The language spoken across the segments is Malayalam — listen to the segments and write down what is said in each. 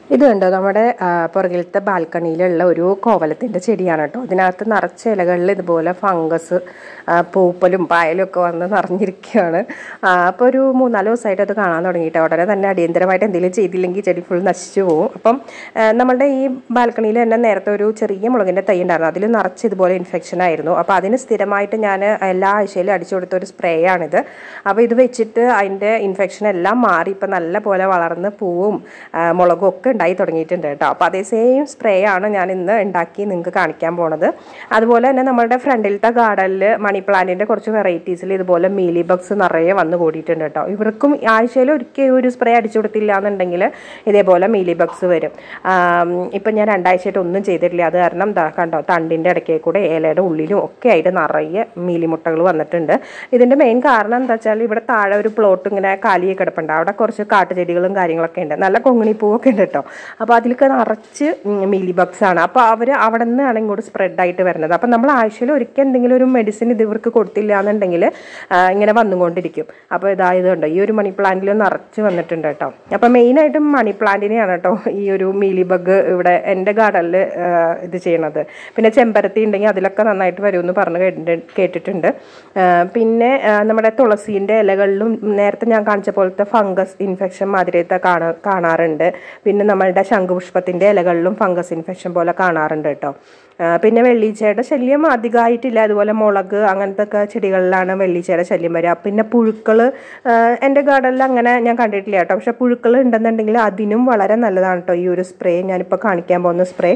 ഇത് കണ്ടോ നമ്മുടെ ആ, പുറകിലത്തെ ബാൽക്കണിയിലുള്ള ഒരു കോവലത്തിൻ്റെ ചെടിയാണ് കേട്ടോ അതിനകത്ത് നിറച്ച ഇലകളിൽ ഇതുപോലെ ഫംഗസ് ആ, പൂപ്പലും പായലും ഒക്കെ വന്ന് നിറഞ്ഞിരിക്കുകയാണ് അപ്പോൾ ഒരു മൂന്നാല് ദിവസമായിട്ട് അത് കാണാൻ തുടങ്ങിയിട്ട് ഉടനെ തന്നെ അടിയന്തരമായിട്ട് എന്തെങ്കിലും ചെയ്തില്ലെങ്കിൽ ചെടി ഫുൾ നശിച്ചു പോകും അപ്പം ആ, നമ്മുടെ ഈ ബാൽക്കണിയിൽ തന്നെ നേരത്തെ ഒരു ചെറിയ മുളകിൻ്റെ തൈ ഉണ്ടായിരുന്നു അതിൽ നിറച്ച് ഇതുപോലെ ഇൻഫെക്ഷൻ ആയിരുന്നു അപ്പോൾ അതിന് സ്ഥിരമായിട്ട് ഞാൻ എല്ലാ ആഴ്ചയിലും അടിച്ചു കൊടുത്ത ഒരു സ്പ്രേ ആണിത് അപ്പോൾ ഇത് വെച്ചിട്ട് അതിൻ്റെ ഇൻഫെക്ഷൻ എല്ലാം മാറി ഇപ്പം നല്ല പോലെ വളർന്ന് പൂവും ആ, മുളകും ഒക്കെ ഉണ്ടായി തുടങ്ങിയിട്ടുണ്ട് കേട്ടോ അപ്പോൾ അതേ സെയിം സ്പ്രേ ആണ് ഞാൻ ഇന്ന് ഉണ്ടാക്കി നിങ്ങൾക്ക് കാണിക്കാൻ പോണത് അതുപോലെ തന്നെ നമ്മുടെ ഫ്രണ്ടിലത്തെ ഗാർഡനിൽ മണി പ്ലാന്റിൻ്റെ കുറച്ച് വെറൈറ്റീസിൽ ഇതുപോലെ മീലി ബഗ്സ് നിറയെ വന്ന് കൂടിയിട്ടുണ്ട് കേട്ടോ ഇവർക്കും ആഴ്ചയിൽ ഒരിക്കൽ ഒരു സ്പ്രേ അടിച്ചു കൊടുത്തില്ല എന്നുണ്ടെങ്കിൽ ഇതേപോലെ മീലി ബഗ്സ് വരും ആം, ഇപ്പം ഞാൻ രണ്ടാഴ്ചയായിട്ട് ഒന്നും ചെയ്തിട്ടില്ല അത് കാരണം ദാ കണ്ടോ തണ്ടിൻ്റെ ഇടയ്ക്ക് കൂടെ ഏലയുടെ ഉള്ളിലും ഒക്കെ ആയിട്ട് നിറയെ മീലിമുട്ടകൾ വന്നിട്ടുണ്ട് ഇതിൻ്റെ മെയിൻ കാരണം എന്താ വെച്ചാൽ ഇവിടെ താഴെ ഒരു പ്ലോട്ട് ഇങ്ങനെ കാലിയെ കിടപ്പുണ്ട് അവിടെ കുറച്ച് കാട്ടുചെടികളും കാര്യങ്ങളൊക്കെ ഉണ്ട് നല്ല കൊങ്ങിണി പൂവൊക്കെ ഉണ്ട് കേട്ടോ അപ്പോൾ അതിലൊക്കെ നിറച്ച് മീലി ബഗ്സ് ആണ് അപ്പോൾ അവർ അവിടെ നിന്നാണ് ഇങ്ങോട്ട് സ്പ്രെഡ് ആയിട്ട് വരുന്നത് അപ്പോൾ നമ്മൾ ആഴ്ചയിൽ ഒരിക്കൽ എന്തെങ്കിലും ഒരു മെഡിസിൻ ഇത് ഇവർക്ക് കൊടുത്തില്ല എന്നുണ്ടെങ്കിൽ ആ, ഇങ്ങനെ വന്നുകൊണ്ടിരിക്കും അപ്പോൾ ഇതായത് കണ്ടോ ഈ ഒരു മണി പ്ലാന്റിൽ നിറച്ച് വന്നിട്ടുണ്ട് കേട്ടോ അപ്പോൾ മെയിനായിട്ടും മണി പ്ലാന്റിനെയാണ് കേട്ടോ ഈ ഒരു മീലി ബഗ് ഇവിടെ എൻ്റെ ഗാർഡനിൽ ഇത് ചെയ്യണത് പിന്നെ ചെമ്പരത്തി ഉണ്ടെങ്കിൽ അതിലൊക്കെ നന്നായിട്ട് വരുമെന്ന് പറഞ്ഞ് കേട്ടിട്ട് കേട്ടിട്ടുണ്ട് ആ, പിന്നെ ആ, നമ്മുടെ തുളസീൻ്റെ ഇലകളിലും നേരത്തെ ഞാൻ കാണിച്ച പോലത്തെ ഫംഗസ് ഇൻഫെക്ഷൻ മാതിരിയത്തെ കാണാ കാണാറുണ്ട് പിന്നെ നമ്മളുടെ ശംഖുപുഷ്പത്തിൻ്റെ ഇലകളിലും ഫംഗസ് ഇൻഫെക്ഷൻ പോലെ കാണാറുണ്ട് കേട്ടോ ആ, പിന്നെ വെള്ളീച്ചയുടെ ശല്യം അധികമായിട്ടില്ല അതുപോലെ മുളക് അങ്ങനത്തെ ഒക്കെ ചെടികളിലാണ് വെള്ളീച്ചയുടെ ശല്യം വരിക പിന്നെ പുഴുക്കൾ എൻ്റെ ഗാർഡനിൽ അങ്ങനെ ഞാൻ കണ്ടിട്ടില്ല കേട്ടോ പക്ഷെ പുഴുക്കൾ ഉണ്ടെന്നുണ്ടെങ്കിൽ അതിനും വളരെ നല്ലതാണ് കേട്ടോ ഈ ഒരു സ്പ്രേ ഞാനിപ്പോൾ കാണിക്കാൻ പോകുന്ന സ്പ്രേ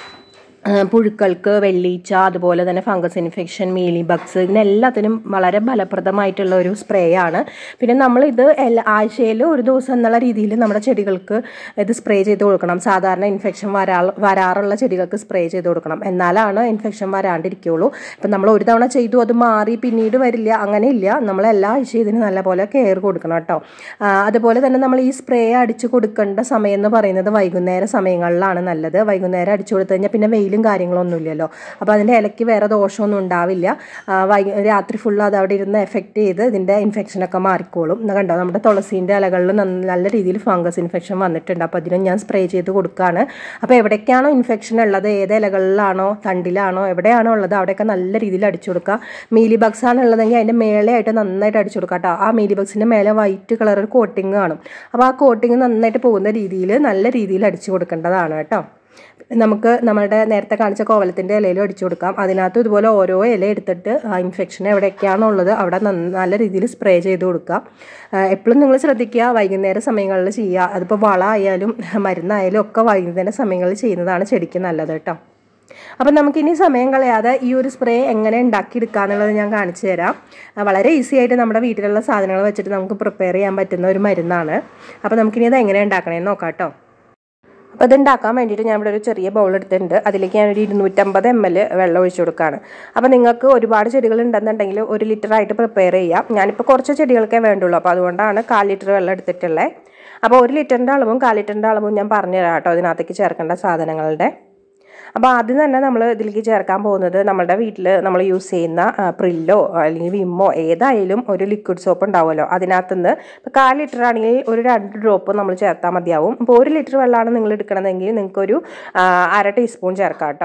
ആ, പുഴുക്കൾക്ക് വെള്ളീച്ച അതുപോലെ തന്നെ ഫംഗസ് ഇൻഫെക്ഷൻ മീലി ബഗ്സ് ഇതിനെല്ലാത്തിനും വളരെ ഫലപ്രദമായിട്ടുള്ള ഒരു സ്പ്രേ ആണ് പിന്നെ നമ്മൾ ഇത് എല്ലാ ആഴ്ചയിൽ ഒരു ദിവസം എന്നുള്ള രീതിയിൽ നമ്മുടെ ചെടികൾക്ക് ഇത് സ്പ്രേ ചെയ്ത് കൊടുക്കണം സാധാരണ ഇൻഫെക്ഷൻ വരാ വരാറുള്ള ചെടികൾക്ക് സ്പ്രേ ചെയ്ത് കൊടുക്കണം എന്നാലാണ് ഇൻഫെക്ഷൻ വരാണ്ടിരിക്കുകയുള്ളൂ ഇപ്പം നമ്മൾ ഒരു തവണ ചെയ്തു അത് മാറി പിന്നീട് വരില്ല അങ്ങനെയില്ല നമ്മൾ എല്ലാ ആഴ്ചയും ഇതിന് നല്ലപോലെ കെയർ കൊടുക്കണം കേട്ടോ ആ, അതുപോലെ തന്നെ നമ്മൾ ഈ സ്പ്രേ അടിച്ചു കൊടുക്കേണ്ട സമയം എന്ന് പറയുന്നത് വൈകുന്നേര സമയങ്ങളിലാണ് നല്ലത് വൈകുന്നേരം അടിച്ചു കൊടുത്തു കഴിഞ്ഞാൽ പിന്നെ വെയിലും കാര്യങ്ങളൊന്നും ഇല്ലല്ലോ അപ്പോൾ അതിൻ്റെ ഇലയ്ക്ക് വേറെ ദോഷമൊന്നും ഉണ്ടാവില്ല ആ, വൈ രാത്രി ഫുള്ള് അത് അവിടെ ഇരുന്ന് എഫക്റ്റ് ചെയ്ത് ഇതിൻ്റെ ഇൻഫെക്ഷനൊക്കെ മാറിക്കോളും ഇന്ന് കണ്ടോ നമ്മുടെ തുളസീൻ്റെ ഇലകളിൽ നന്ന- നല്ല രീതിയിൽ ഫംഗസ് ഇൻഫെക്ഷൻ വന്നിട്ടുണ്ട് അപ്പോൾ അതിനും ഞാൻ സ്പ്രേ ചെയ്ത് കൊടുക്കുകയാണ് അപ്പോൾ എവിടേക്കാണോ ഇൻഫെക്ഷൻ ഉള്ളത് ഏത് ഇലകളിലാണോ തണ്ടിലാണോ എവിടെയാണോ ഉള്ളത് അവിടെയൊക്കെ നല്ല രീതിയിൽ അടിച്ചു കൊടുക്കുക മീലി ബഗ്സ് ആണ് ഉള്ളതെങ്കിൽ അതിൻ്റെ മേലെയായിട്ട് നന്നായിട്ട് അടിച്ചു കൊടുക്കുക കേട്ടോ ആ മീലി ബഗ്സിൻ്റെ മേലെ വൈറ്റ് കളർ ഒരു കോട്ടിങ് കാണും അപ്പോൾ ആ കോട്ടിങ് നന്നായിട്ട് പോകുന്ന രീതിയിൽ നല്ല രീതിയിൽ അടിച്ചു കൊടുക്കേണ്ടതാണ് കേട്ടോ നമുക്ക് നമ്മുടെ നേരത്തെ കാണിച്ച കോവലത്തിൻ്റെ ഇലയിലും അടിച്ചു കൊടുക്കാം അതിനകത്ത് ഇതുപോലെ ഓരോ ഇല എടുത്തിട്ട് ആ ഇൻഫെക്ഷൻ എവിടെയൊക്കെയാണോ ഉള്ളത് അവിടെ നന്ന- നല്ല രീതിയിൽ സ്പ്രേ ചെയ്ത് കൊടുക്കുക എപ്പോഴും നിങ്ങൾ ശ്രദ്ധിക്കുക വൈകുന്നേര സമയങ്ങളിൽ ചെയ്യുക അതിപ്പോൾ വള ആയാലും മരുന്നായാലും ഒക്കെ വൈകുന്നേര സമയങ്ങളിൽ ചെയ്യുന്നതാണ് ചെടിക്ക് നല്ലത് കേട്ടോ അപ്പം നമുക്കിനി സമയം കളയാതെ ഈ ഒരു സ്പ്രേ എങ്ങനെ ഉണ്ടാക്കിയെടുക്കുക എന്നുള്ളത് ഞാൻ കാണിച്ചു തരാം ആ, വളരെ ഈസി ആയിട്ട് നമ്മുടെ വീട്ടിലുള്ള സാധനങ്ങൾ വെച്ചിട്ട് നമുക്ക് പ്രിപ്പയർ ചെയ്യാൻ പറ്റുന്ന ഒരു മരുന്നാണ് അപ്പോൾ നമുക്കിനി അത് എങ്ങനെ ഉണ്ടാക്കണമെന്ന് നോക്കാം കേട്ടോ അപ്പോൾ ഇത് ഉണ്ടാക്കാൻ വേണ്ടിയിട്ട് ഞാൻ ഇവിടെ ഒരു ചെറിയ ബൗൾ എടുത്തിട്ടുണ്ട് അതിലേക്ക് ഞാൻ ഒരു ഇരുന്നൂറ്റമ്പത് എം എൽ വെള്ളം ഒഴിച്ചു കൊടുക്കുകയാണ് അപ്പോൾ നിങ്ങൾക്ക് ഒരുപാട് ചെടികൾ ഉണ്ടെന്നുണ്ടെങ്കിൽ ഒരു ലിറ്റർ ആയിട്ട് പ്രിപ്പയർ ചെയ്യാം ഞാനിപ്പോൾ കുറച്ച് ചെടികൾക്കേ വേണ്ടുള്ളൂ അപ്പോൾ അതുകൊണ്ടാണ് കാൽ ലിറ്റർ വെള്ളം എടുത്തിട്ടുള്ളത് അപ്പോൾ ഒരു ലിറ്ററിൻ്റെ അളവും കാൽ ലിറ്ററിൻ്റെ അളവും ഞാൻ പറഞ്ഞുതരാം കേട്ടോ ഇതിനകത്തേക്ക് ചേർക്കേണ്ട സാധനങ്ങളുടെ അപ്പോൾ ആദ്യം തന്നെ നമ്മൾ ഇതിലേക്ക് ചേർക്കാൻ പോകുന്നത് നമ്മുടെ വീട്ടിൽ നമ്മൾ യൂസ് ചെയ്യുന്ന ആ, പ്രില്ലോ അല്ലെങ്കിൽ വിമ്മോ ഏതായാലും ഒരു ലിക്വിഡ് സോപ്പ് ഉണ്ടാവുമല്ലോ അതിനകത്ത് നിന്ന് ഇപ്പോൾ കാൽ ലിറ്റർ ആണെങ്കിൽ ഒരു രണ്ട് ഡ്രോപ്പ് നമ്മൾ ചേർത്താൽ മതിയാവും ഇപ്പോൾ ഒരു ലിറ്റർ വെള്ളമാണ് നിങ്ങൾ എടുക്കണമെങ്കിൽ നിങ്ങൾക്കൊരു ആ, അര ടീസ്പൂൺ ചേർക്കാം കേട്ടോ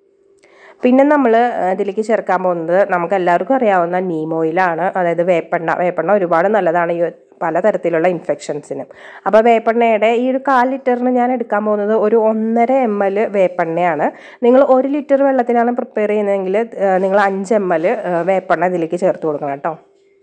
പിന്നെ നമ്മൾ ഇതിലേക്ക് ചേർക്കാൻ പോകുന്നത് നമുക്ക് എല്ലാവർക്കും അറിയാവുന്ന നീം ഓയിലാണ് അതായത് വേപ്പെണ്ണ വേപ്പെണ്ണ ഒരുപാട് നല്ലതാണ് ഈ പലതരത്തിലുള്ള ഇൻഫെക്ഷൻസിനും അപ്പോൾ വേപ്പെണ്ണയുടെ ഈ ഒരു കാൽ ലിറ്ററിന് ഞാൻ എടുക്കാൻ പോകുന്നത് ഒരു ഒന്നര എം എൽ വേപ്പെണ്ണയാണ് നിങ്ങൾ ഒരു ലിറ്റർ വെള്ളത്തിനാണ് പ്രിപ്പയർ ചെയ്യുന്നതെങ്കിൽ നിങ്ങൾ അഞ്ച് എം എൽ വേപ്പെണ്ണ ഇതിലേക്ക് ചേർത്ത് കൊടുക്കണം കേട്ടോ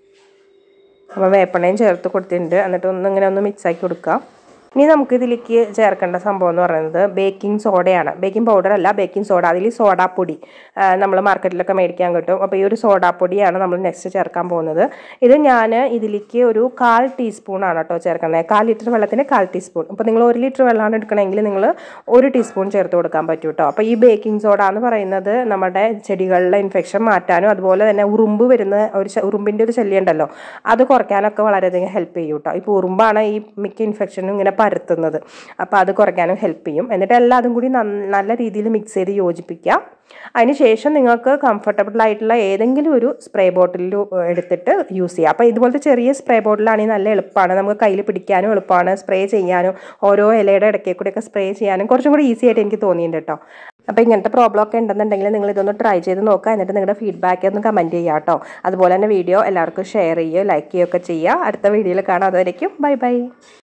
അപ്പോൾ വേപ്പെണ്ണയും ചേർത്ത് കൊടുത്തിട്ടുണ്ട് എന്നിട്ട് ഒന്ന് ഇങ്ങനെ ഒന്ന് മിക്സ് ആക്കി കൊടുക്കുക ഇനി നമുക്ക് ഇതിലേക്ക് ചേർക്കേണ്ട സംഭവം എന്ന് പറയുന്നത് ബേക്കിംഗ് സോഡയാണ് ബേക്കിംഗ് പൗഡർ അല്ല ബേക്കിംഗ് സോഡ അതിൽ സോഡാപ്പൊടി നമ്മൾ മാർക്കറ്റിലൊക്കെ മേടിക്കാൻ കിട്ടും അപ്പോൾ ഈ ഒരു സോഡാപ്പൊടിയാണ് നമ്മൾ നെക്സ്റ്റ് ചേർക്കാൻ പോകുന്നത് ഇത് ഞാൻ ഇതിലേക്ക് ഒരു കാൽ ടീസ്പൂണാണ് കേട്ടോ ചേർക്കുന്നത് കാൽ ലിറ്റർ വെള്ളത്തിന് കാൽ ടീസ്പൂൺ അപ്പോൾ നിങ്ങൾ ഒരു ലിറ്റർ വെള്ളമാണ് എടുക്കണമെങ്കിൽ നിങ്ങൾ ഒരു ടീസ്പൂൺ ചേർത്ത് കൊടുക്കാൻ പറ്റും കേട്ടോ അപ്പോൾ ഈ ബേക്കിംഗ് സോഡ എന്ന് പറയുന്നത് നമ്മുടെ ചെടികളിലെ ഇൻഫെക്ഷൻ മാറ്റാനും അതുപോലെ തന്നെ ഉറുമ്പ് വരുന്ന ഒരു ശ- ഉറുമ്പിൻ്റെ ഒരു ശല്യം ഉണ്ടല്ലോ അത് കുറയ്ക്കാനൊക്കെ വളരെയധികം ഹെൽപ്പ് ചെയ്യും കേട്ടോ ഇപ്പോൾ ഉറുമ്പാണ് ഈ മിക്ക ഇൻഫെക്ഷനും ഇങ്ങനെ പരത്തുന്നത് അപ്പോൾ അത് കുറയ്ക്കാനും ഹെൽപ്പ് ചെയ്യും എന്നിട്ട് എല്ലാം അതും കൂടി നന്ന- നല്ല രീതിയിൽ മിക്സ് ചെയ്ത് യോജിപ്പിക്കുക അതിനുശേഷം നിങ്ങൾക്ക് കംഫർട്ടബിൾ ആയിട്ടുള്ള ഏതെങ്കിലും ഒരു സ്പ്രേ ബോട്ടിൽ എടുത്തിട്ട് യൂസ് ചെയ്യുക അപ്പോൾ ഇതുപോലത്തെ ചെറിയ സ്പ്രേ ബോട്ടിലാണെങ്കിൽ നല്ല എളുപ്പമാണ് നമുക്ക് കയ്യിൽ പിടിക്കാനും എളുപ്പമാണ് സ്പ്രേ ചെയ്യാനും ഓരോ ഇലയുടെ ഇടയ്ക്ക് കൂടെയൊക്കെ സ്പ്രേ ചെയ്യാനും കുറച്ചും കൂടി ഈസി ആയിട്ട് എനിക്ക് തോന്നിയിട്ടുണ്ട് കേട്ടോ അപ്പോൾ ഇങ്ങനത്തെ പ്രോബ്ലം ഒക്കെ ഉണ്ടെന്നുണ്ടെങ്കിൽ നിങ്ങൾ ഇതൊന്ന് ട്രൈ ചെയ്ത് നോക്കുക എന്നിട്ട് നിങ്ങളുടെ ഫീഡ്ബാക്ക് ഒന്ന് കമൻറ്റ് ചെയ്യുക കേട്ടോ അതുപോലെ തന്നെ വീഡിയോ എല്ലാവർക്കും ഷെയർ ചെയ്യുക ലൈക്ക് ചെയ്യുകയൊക്കെ ചെയ്യുക അടുത്ത വീഡിയോയിൽ കാണാം അതുവരേക്കും ബൈ ബൈ